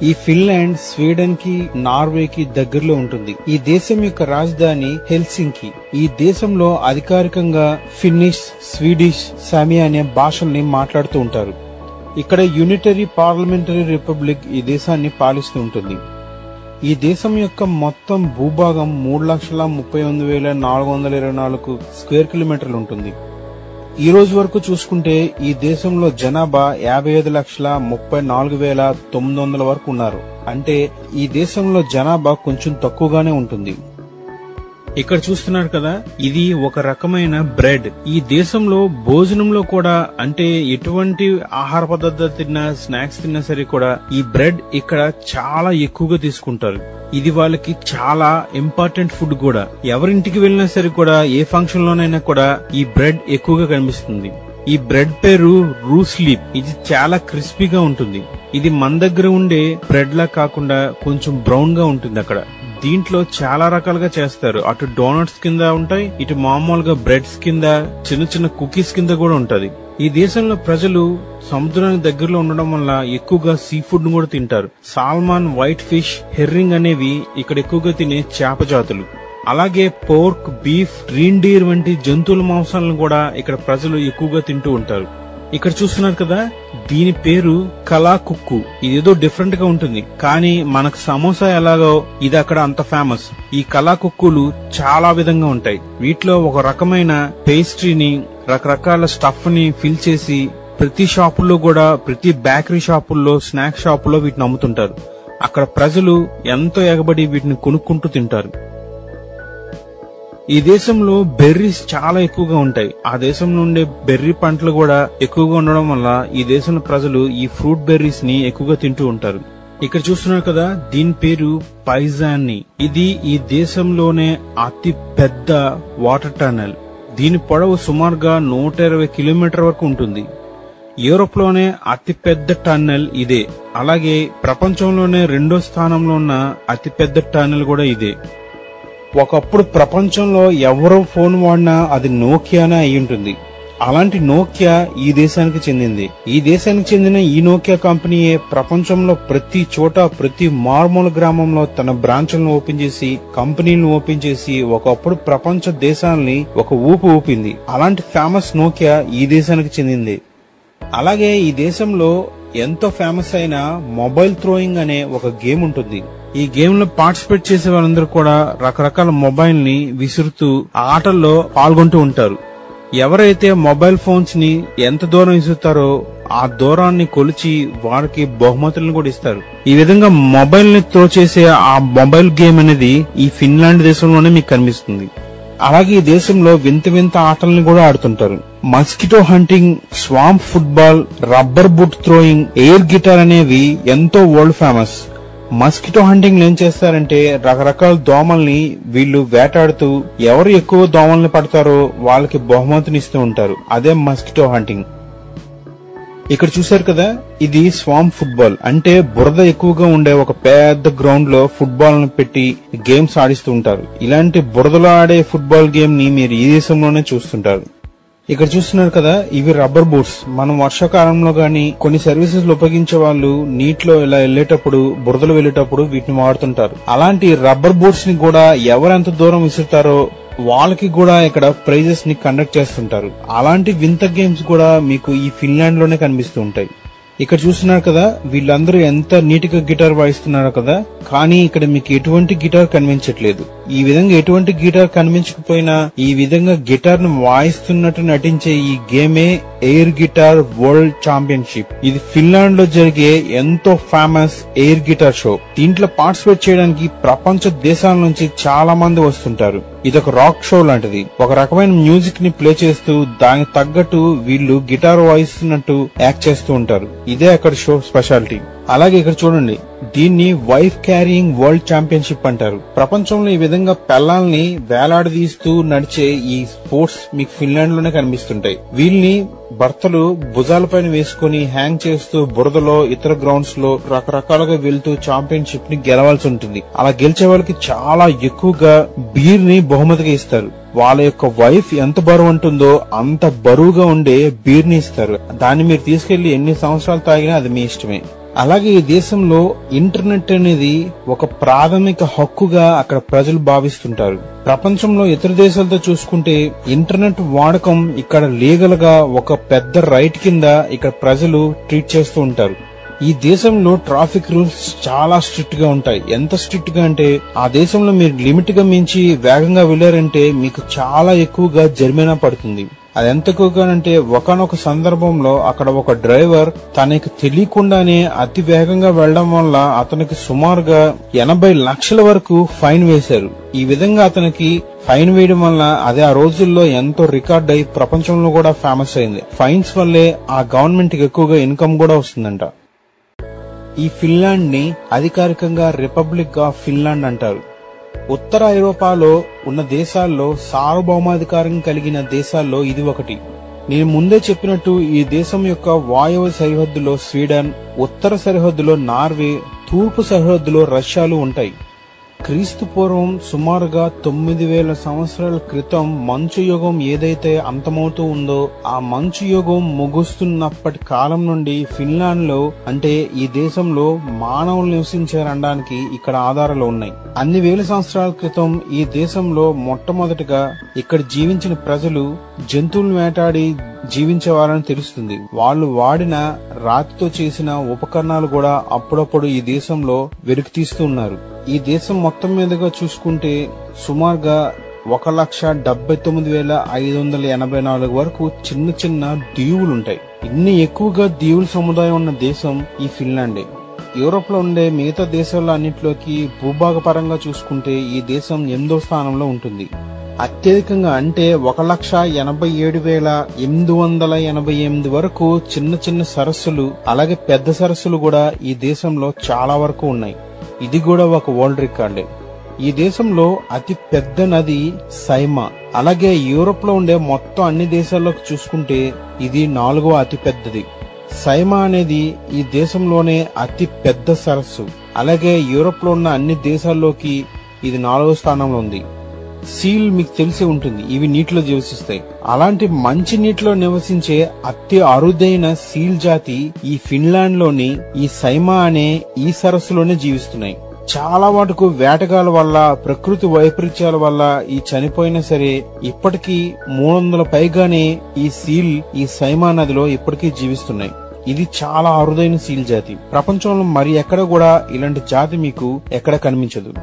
ఈ Finland Sweden కి Norway కి దగ్గరలో ఉంటుంది ఈ దేశం యొక్క రాజధాని హెల్సింకి ఈ దేశంలో అధికారికంగా ఫిన్నిష్ స్వీడిష్ సామియా అనే భాషల్ని మాట్లాడుతూ ఉంటారు ఇక్కడ యూనిటరీ పార్లమెంటరీ రిపబ్లిక్ ఈ దేశాన్ని పాలిస్తూ ఉంటుంది ఈ దేశం యొక్క మొత్తం భూభాగం మూడు లక్షల ముప్పై ఎనిమిది వేల నాలుగు వందల ఇరవై నాలుగు స్క్వేర్ కిలోమీటర్లు ఉంటుంది ఈ రోజు వరకు చూసుకుంటే ఈ దేశంలో జనాభా యాభై ఐదు లక్షల ముప్పై నాలుగు వేల తొమ్మిది వందల వరకు ఉన్నారు అంటే ఈ దేశంలో జనాభా కొంచెం తక్కువగానే ఉంటుంది ఇక్కడ చూస్తున్నారు కదా ఇది ఒక రకమైన బ్రెడ్ ఈ దేశంలో భోజనంలో కూడా అంటే ఎటువంటి ఆహార పదార్థాలు తిన్నా స్నాక్స్ తిన్నా సరే కూడా ఈ బ్రెడ్ ఇక్కడ చాలా ఎక్కువగా తీసుకుంటారు ఇది వాళ్ళకి చాలా ఇంపార్టెంట్ ఫుడ్ కూడా ఎవరింటికి వెళ్ళినా సరే కూడా ఏ ఫంక్షన్ లోనైనా కూడా ఈ బ్రెడ్ ఎక్కువగా కనిపిస్తుంది ఈ బ్రెడ్ పేరు రూస్లీప్ ఇది చాలా క్రిస్పీగా ఉంటుంది ఇది మన దగ్గర ఉండే బ్రెడ్ లా కాకుండా కొంచెం బ్రౌన్ గా ఉంటుంది అక్కడ దీంట్లో చాలా రకాలుగా చేస్తారు అటు డోనట్స్ కింద ఉంటాయి ఇటు మామూలుగా బ్రెడ్స్ కింద చిన్న చిన్న కుకీస్ కింద కూడా ఉంటది ఈ దేశంలో ప్రజలు సముద్రానికి దగ్గరలో ఉండడం వల్ల ఎక్కువగా సీ ఫుడ్ ను కూడా తింటారు సాల్మాన్ వైట్ ఫిష్ హెర్రింగ్ అనేవి ఇక్కడ ఎక్కువగా తినే చేప జాతులు అలాగే పోర్క్ బీఫ్ డీర్ వంటి జంతువుల మాంసాలను కూడా ఇక్కడ ప్రజలు ఎక్కువగా తింటూ ఉంటారు ఇక్కడ చూస్తున్నారు కదా దీని పేరు కలా కుక్కు ఇదేదో డిఫరెంట్ గా ఉంటుంది కానీ మనకు సమోసా ఎలాగో ఇది అక్కడ అంత ఫేమస్ ఈ కలా కుక్కులు చాలా విధంగా ఉంటాయి వీటిలో ఒక రకమైన పేస్ట్రీని రకరకాల స్టఫ్ ని ఫిల్ చేసి ప్రతి షాపుల్లో కూడా ప్రతి బేకరీ షాపుల్లో స్నాక్ షాపుల్లో వీటిని అమ్ముతుంటారు అక్కడ ప్రజలు ఎంతో ఎగబడి వీటిని కొనుక్కుంటూ తింటారు ఈ దేశంలో బెర్రీస్ చాలా ఎక్కువగా ఉంటాయి ఆ దేశంలో ఉండే బెర్రీ పంటలు కూడా ఎక్కువగా ఉండడం వల్ల ఈ దేశంలో ప్రజలు ఈ ఫ్రూట్ బెర్రీస్ ని ఎక్కువగా తింటూ ఉంటారు ఇక్కడ చూస్తున్నారు కదా దీని పేరు పైజాన్ని ఇది ఈ దేశంలోనే అతి పెద్ద వాటర్ టనల్ దీని పొడవు సుమారుగా నూట ఇరవై కిలోమీటర్ వరకు ఉంటుంది యూరోప్ లోనే అతి పెద్ద టన్నెల్ ఇదే అలాగే ప్రపంచంలోనే రెండో స్థానంలో ఉన్న అతి పెద్ద టన్నెల్ కూడా ఇదే ఒకప్పుడు ప్రపంచంలో ఎవరో ఫోన్ వాడినా అది నోకియానే అయి ఉంటుంది అలాంటి నోకియా ఈ దేశానికి చెందింది ఈ దేశానికి చెందిన ఈ నోకియా కంపెనీయే ప్రపంచంలో ప్రతి చోట ప్రతి మారుమూల గ్రామంలో తన బ్రాంచ్లను ఓపెన్ చేసి కంపెనీలను ఓపెన్ చేసి ఒకప్పుడు ప్రపంచ దేశాలని ఒక ఊపు ఊపింది అలాంటి ఫేమస్ నోకియా ఈ దేశానికి చెందింది అలాగే ఈ దేశంలో ఎంతో ఫేమస్ అయిన మొబైల్ థ్రోయింగ్ అనే ఒక గేమ్ ఉంటుంది ఈ గేమ్ లో పార్టిసిపేట్ చేసే వాళ్ళందరూ కూడా రకరకాల మొబైల్ ని విసురుతూ ఆ ఆటల్లో పాల్గొంటూ ఉంటారు ఎవరైతే మొబైల్ ఫోన్స్ ని ఎంత దూరం విసురుతారో ఆ దూరాన్ని కొలిచి వారికి బహుమతులను కూడా ఇస్తారు ఈ విధంగా మొబైల్ ని త్రో చేసే ఆ మొబైల్ గేమ్ అనేది ఈ ఫిన్లాండ్ దేశంలోనే మీకు కనిపిస్తుంది అలాగే ఈ దేశంలో వింత వింత ఆటలను కూడా ఆడుతుంటారు mosquito hunting swamp football rubber boot throwing air guitar అనేవి ఎంతో వరల్డ్ ఫేమస్ మస్కిటో హంటింగ్ ఏం చేస్తారంటే రకరకాల దోమల్ని వీళ్ళు వేటాడుతూ ఎవరు ఎక్కువ దోమల్ని పడతారో వాళ్ళకి బహుమతిని ఇస్తూ ఉంటారు అదే మస్కిటో హంటింగ్ ఇక్కడ చూశారు కదా ఇది స్వామ్ ఫుట్బాల్ అంటే బురద ఎక్కువగా ఉండే ఒక పెద్ద గ్రౌండ్ లో ఫుట్బాల్ ను పెట్టి గేమ్స్ ఆడిస్తూ ఉంటారు ఇలాంటి బురదలో ఆడే ఫుట్బాల్ గేమ్ ని మీరు ఈ దేశంలోనే చూస్తుంటారు ఇక్కడ చూస్తున్నారు కదా ఇవి రబ్బర్ బూట్స్ మనం వర్షాకాలంలో గాని కొన్ని సర్వీసెస్ ఉపయోగించే వాళ్ళు నీటిలో ఇలా వెళ్ళేటప్పుడు బురదలు వెళ్ళేటప్పుడు వీటిని వాడుతుంటారు అలాంటి రబ్బర్ బూట్స్ ని కూడా ఎవరెంత దూరం విసురుతారో వాళ్ళకి కూడా ఇక్కడ ప్రైజెస్ ని కండక్ట్ చేస్తుంటారు అలాంటి వింత గేమ్స్ కూడా మీకు ఈ ఫిన్లాండ్ లోనే కనిపిస్తూ ఉంటాయి ఇక్కడ చూస్తున్నారు కదా వీళ్ళందరూ ఎంత నీట్ గా గిటార్ వాయిస్తున్నారో కదా కానీ ఇక్కడ మీకు ఎటువంటి గిటార్ కనిపించట్లేదు ఈ విధంగా ఎటువంటి గిటార్ కనిపించకపోయినా ఈ విధంగా గిటార్ ను వాయిస్తున్నట్టు నటించే ఈ గేమే ఎయిర్ గిటార్ వరల్డ్ ఛాంపియన్షిప్ ఇది ఫిన్లాండ్ లో జరిగే ఎంతో ఫేమస్ ఎయిర్ గిటార్ షో దీంట్లో పార్టిసిపేట్ చేయడానికి ప్రపంచ దేశాల నుంచి చాలా మంది వస్తుంటారు ఇది ఒక రాక్ షో లాంటిది ఒక రకమైన మ్యూజిక్ ని ప్లే చేస్తూ దానికి తగ్గట్టు వీళ్ళు గిటార్ వాయిస్తున్నట్టు యాక్ట్ చేస్తూ ఉంటారు ఇదే అక్కడ షో స్పెషాలిటీ అలాగే ఇక్కడ చూడండి దీన్ని వైఫ్ క్యారియింగ్ వరల్డ్ ఛాంపియన్షిప్ అంటారు ప్రపంచంలో ఈ విధంగా పెళ్ళాలని వేలాడదీస్తూ నడిచే ఈ స్పోర్ట్స్ మీకు ఫిన్లాండ్ లోనే కనిపిస్తుంటాయి వీళ్ళని భర్తలు భుజాలపైన వేసుకుని హ్యాంగ్ చేస్తూ బురదలో ఇతర గ్రౌండ్స్ లో రకరకాలుగా వెళ్తూ ఛాంపియన్షిప్ ని గెలవాల్సి ఉంటుంది అలా గెలిచే వాళ్ళకి చాలా ఎక్కువగా బీర్ ని బహుమతిగా ఇస్తారు వాళ్ళ యొక్క వైఫ్ ఎంత బరువు ఉంటుందో అంత బరువుగా ఉండే బీర్ ని ఇస్తారు దాన్ని మీరు తీసుకెళ్లి ఎన్ని సంవత్సరాలు తాగినా అది మీ ఇష్టమే అలాగే ఈ దేశంలో ఇంటర్నెట్ అనేది ఒక ప్రాథమిక హక్కుగా అక్కడ ప్రజలు భావిస్తుంటారు ప్రపంచంలో ఇతర దేశాలతో చూసుకుంటే ఇంటర్నెట్ వాడకం ఇక్కడ లీగల్ గా ఒక పెద్ద రైట్ కింద ఇక్కడ ప్రజలు ట్రీట్ చేస్తూ ఉంటారు ఈ దేశంలో ట్రాఫిక్ రూల్స్ చాలా స్ట్రిక్ట్ గా ఉంటాయి ఎంత స్ట్రిక్ట్ గా అంటే ఆ దేశంలో మీరు లిమిట్ గా మించి వేగంగా వెళ్లారంటే మీకు చాలా ఎక్కువగా జరిమానా పడుతుంది అది ఎంత ఎక్కువగానంటే ఒకనొక సందర్భంలో అక్కడ ఒక డ్రైవర్ తనకి తెలియకుండానే అతి వేగంగా వెళ్లడం వల్ల అతనికి సుమారుగా ఎనభై లక్షల వరకు ఫైన్ వేశారు ఈ విధంగా అతనికి ఫైన్ వేయడం వల్ల అది ఆ రోజుల్లో ఎంతో రికార్డ్ అయి ప్రపంచంలో కూడా ఫేమస్ అయింది ఫైన్స్ వల్లే ఆ గవర్నమెంట్ కి ఎక్కువగా ఇన్కమ్ కూడా వస్తుందంట ఈ ఫిన్లాండ్ ని అధికారికంగా రిపబ్లిక్ ఆఫ్ ఫిన్లాండ్ అంటారు ఉత్తర ఐరోపాలో ఉన్న దేశాల్లో సార్వభౌమాధికారం కలిగిన దేశాల్లో ఇది ఒకటి నేను ముందే చెప్పినట్టు ఈ దేశం యొక్క వాయువ్య సరిహద్దులో స్వీడన్ ఉత్తర సరిహద్దులో నార్వే తూర్పు సరిహద్దులో రష్యాలు ఉంటాయి క్రీస్తు పూర్వం సుమారుగా తొమ్మిది వేల సంవత్సరాల క్రితం మంచు యుగం ఏదైతే అంతమవుతూ ఉందో ఆ మంచు యుగం ముగుస్తున్నప్పటి కాలం నుండి ఫిన్లాండ్ లో అంటే ఈ దేశంలో మానవులు నివసించారనడానికి ఇక్కడ ఆధారాలు ఉన్నాయి అన్ని వేల సంవత్సరాల క్రితం ఈ దేశంలో మొట్టమొదటిగా ఇక్కడ జీవించిన ప్రజలు జంతువులను వేటాడి జీవించేవారని తెలుస్తుంది వాళ్ళు వాడిన రాతితో చేసిన ఉపకరణాలు కూడా అప్పుడప్పుడు ఈ దేశంలో వెలికి తీస్తూ ఉన్నారు ఈ దేశం మొత్తం మీదుగా చూసుకుంటే సుమారుగా ఒక లక్ష డెబ్బై తొమ్మిది వేల ఐదు వందల ఎనభై నాలుగు వరకు చిన్న చిన్న దీవులు ఉంటాయి ఇన్ని ఎక్కువగా దీవుల సముదాయం ఉన్న దేశం ఈ ఫిన్లాండే యూరోప్ లో ఉండే మిగతా దేశాల అన్నింటిలోకి భూభాగ పరంగా చూసుకుంటే ఈ దేశం ఎనిమిదో స్థానంలో ఉంటుంది అత్యధికంగా అంటే ఒక లక్ష ఎనభై ఏడు వేల ఎనిమిది వందల ఎనభై ఎనిమిది వరకు చిన్న చిన్న సరస్సులు అలాగే పెద్ద సరస్సులు కూడా ఈ దేశంలో చాలా వరకు ఉన్నాయి ఇది కూడా ఒక వరల్డ్ రికార్డే ఈ దేశంలో అతి పెద్ద నది సైమా అలాగే యూరోప్ లో ఉండే మొత్తం అన్ని దేశాల్లోకి చూసుకుంటే ఇది నాలుగో అతి పెద్దది సైమా అనేది ఈ దేశంలోనే అతి పెద్ద సరస్సు అలాగే యూరోప్ లో ఉన్న అన్ని దేశాల్లోకి ఇది నాలుగో స్థానంలో ఉంది సీల్ మీకు తెలిసి ఉంటుంది ఇవి నీటిలో జీవసిస్తాయి అలాంటి మంచి నీటిలో నివసించే అతి అరుదైన సీల్ జాతి ఈ ఫిన్లాండ్ లోని ఈ సైమా అనే ఈ సరస్సులోనే జీవిస్తున్నాయి చాలా వాటికు వేటగాల వల్ల ప్రకృతి వైపరీత్యాల వల్ల ఈ చనిపోయినా సరే ఇప్పటికీ మూడు వందల పైగానే ఈ సీల్ ఈ సైమా నదిలో ఇప్పటికీ జీవిస్తున్నాయి ఇది చాలా అరుదైన సీల్ జాతి ప్రపంచంలో మరి ఎక్కడ కూడా ఇలాంటి జాతి మీకు ఎక్కడ కనిపించదు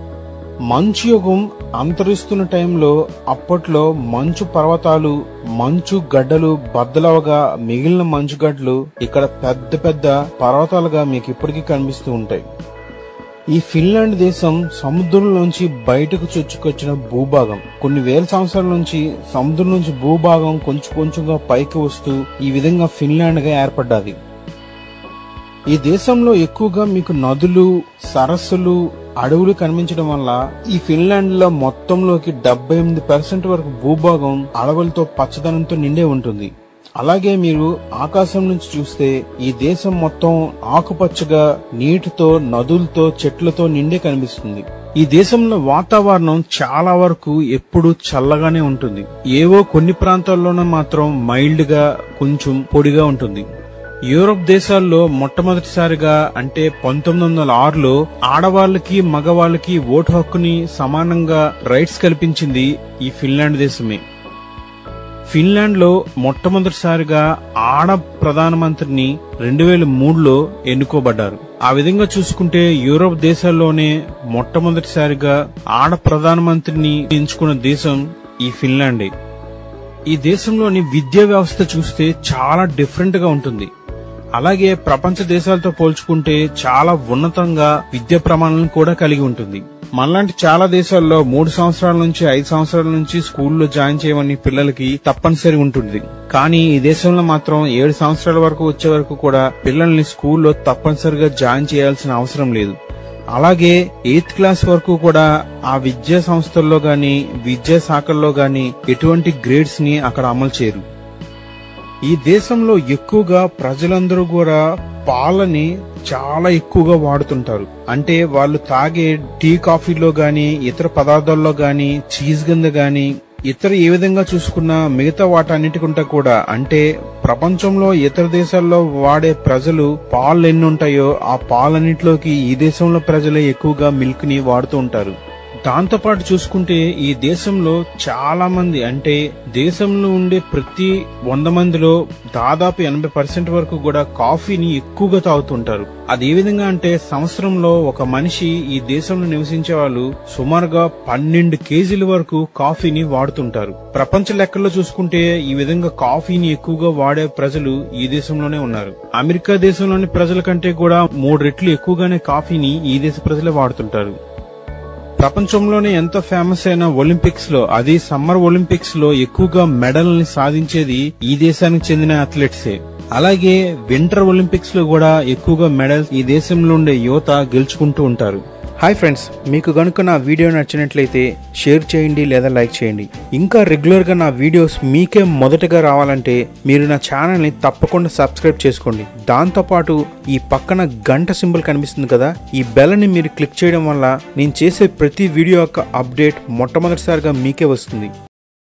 మంచు యుగం అంతరిస్తున్న టైంలో అప్పట్లో మంచు పర్వతాలు మంచు గడ్డలు బద్దలవగా మిగిలిన మంచు గడ్డలు ఇక్కడ పెద్ద పెద్ద పర్వతాలుగా మీకు ఇప్పటికీ కనిపిస్తూ ఉంటాయి ఈ ఫిన్లాండ్ దేశం సముద్రంలోంచి బయటకు చొచ్చుకొచ్చిన భూభాగం కొన్ని వేల సంవత్సరాల నుంచి సముద్రం నుంచి భూభాగం కొంచెం కొంచెంగా పైకి వస్తూ ఈ విధంగా ఫిన్లాండ్ గా ఏర్పడ్డది ఈ దేశంలో ఎక్కువగా మీకు నదులు సరస్సులు అడవులు కనిపించడం వల్ల ఈ ఫిన్లాండ్ లో మొత్తంలోకి డెబ్బై ఎనిమిది పర్సెంట్ వరకు భూభాగం అడవులతో పచ్చదనంతో నిండే ఉంటుంది అలాగే మీరు ఆకాశం నుంచి చూస్తే ఈ దేశం మొత్తం ఆకుపచ్చగా నీటితో నదులతో చెట్లతో నిండే కనిపిస్తుంది ఈ దేశంలో వాతావరణం చాలా వరకు ఎప్పుడు చల్లగానే ఉంటుంది ఏవో కొన్ని ప్రాంతాల్లోనే మాత్రం మైల్డ్ గా కొంచెం పొడిగా ఉంటుంది యూరోప్ దేశాల్లో మొట్టమొదటిసారిగా అంటే పంతొమ్మిది వందల ఆరులో ఆడవాళ్ళకి మగవాళ్ళకి ఓటు హక్కుని సమానంగా రైట్స్ కల్పించింది ఈ ఫిన్లాండ్ దేశమే ఫిన్లాండ్ లో మొట్టమొదటిసారిగా ఆడ ప్రధానమంత్రిని రెండు వేల మూడులో ఎన్నుకోబడ్డారు ఆ విధంగా చూసుకుంటే యూరోప్ దేశాల్లోనే మొట్టమొదటిసారిగా ఆడ ప్రధానమంత్రిని ఎంచుకున్న దేశం ఈ ఫిన్లాండే ఈ దేశంలోని విద్యా వ్యవస్థ చూస్తే చాలా డిఫరెంట్ గా ఉంటుంది అలాగే ప్రపంచ దేశాలతో పోల్చుకుంటే చాలా ఉన్నతంగా విద్యా ప్రమాణాలను కూడా కలిగి ఉంటుంది మనలాంటి చాలా దేశాల్లో మూడు సంవత్సరాల నుంచి ఐదు సంవత్సరాల నుంచి స్కూల్లో జాయిన్ చేయమని పిల్లలకి తప్పనిసరి ఉంటుంది కానీ ఈ దేశంలో మాత్రం ఏడు సంవత్సరాల వరకు వచ్చే వరకు కూడా పిల్లల్ని స్కూల్లో తప్పనిసరిగా జాయిన్ చేయాల్సిన అవసరం లేదు అలాగే ఎయిత్ క్లాస్ వరకు కూడా ఆ విద్యా సంస్థల్లో గాని విద్యా శాఖల్లో గాని ఎటువంటి గ్రేడ్స్ ని అక్కడ అమలు చేయరు ఈ దేశంలో ఎక్కువగా ప్రజలందరూ కూడా పాలని చాలా ఎక్కువగా వాడుతుంటారు అంటే వాళ్ళు తాగే టీ కాఫీలో గాని ఇతర పదార్థాల్లో గాని చీజ్ కింద గాని ఇతర ఏ విధంగా చూసుకున్నా మిగతా వాటన్నిటికంటే కూడా అంటే ప్రపంచంలో ఇతర దేశాల్లో వాడే ప్రజలు పాలు ఎన్ని ఉంటాయో ఆ పాలన్నింటిలోకి ఈ దేశంలో ప్రజలే ఎక్కువగా మిల్క్ ని వాడుతూ ఉంటారు దాంతోపాటు చూసుకుంటే ఈ దేశంలో చాలా మంది అంటే దేశంలో ఉండే ప్రతి వంద మందిలో దాదాపు ఎనభై పర్సెంట్ వరకు కూడా కాఫీని ఎక్కువగా తాగుతుంటారు అది ఏ విధంగా అంటే సంవత్సరంలో ఒక మనిషి ఈ దేశంలో నివసించే వాళ్ళు సుమారుగా పన్నెండు కేజీల వరకు కాఫీని వాడుతుంటారు ప్రపంచ లెక్కల్లో చూసుకుంటే ఈ విధంగా కాఫీని ఎక్కువగా వాడే ప్రజలు ఈ దేశంలోనే ఉన్నారు అమెరికా దేశంలోని ప్రజల కంటే కూడా మూడు రెట్లు ఎక్కువగానే కాఫీని ఈ దేశ ప్రజలే వాడుతుంటారు ప్రపంచంలోనే ఎంతో ఫేమస్ అయిన ఒలింపిక్స్ లో అది సమ్మర్ ఒలింపిక్స్ లో ఎక్కువగా మెడల్ని సాధించేది ఈ దేశానికి చెందిన అథ్లెట్సే అలాగే వింటర్ ఒలింపిక్స్ లో కూడా ఎక్కువగా మెడల్స్ ఈ దేశంలో ఉండే యువత గెలుచుకుంటూ ఉంటారు హాయ్ ఫ్రెండ్స్ మీకు కనుక నా వీడియో నచ్చినట్లయితే షేర్ చేయండి లేదా లైక్ చేయండి ఇంకా రెగ్యులర్గా నా వీడియోస్ మీకే మొదటగా రావాలంటే మీరు నా ఛానల్ని తప్పకుండా సబ్స్క్రైబ్ చేసుకోండి దాంతోపాటు ఈ పక్కన గంట సింబల్ కనిపిస్తుంది కదా ఈ బెల్ని మీరు క్లిక్ చేయడం వల్ల నేను చేసే ప్రతి వీడియో యొక్క అప్డేట్ మొట్టమొదటిసారిగా మీకే వస్తుంది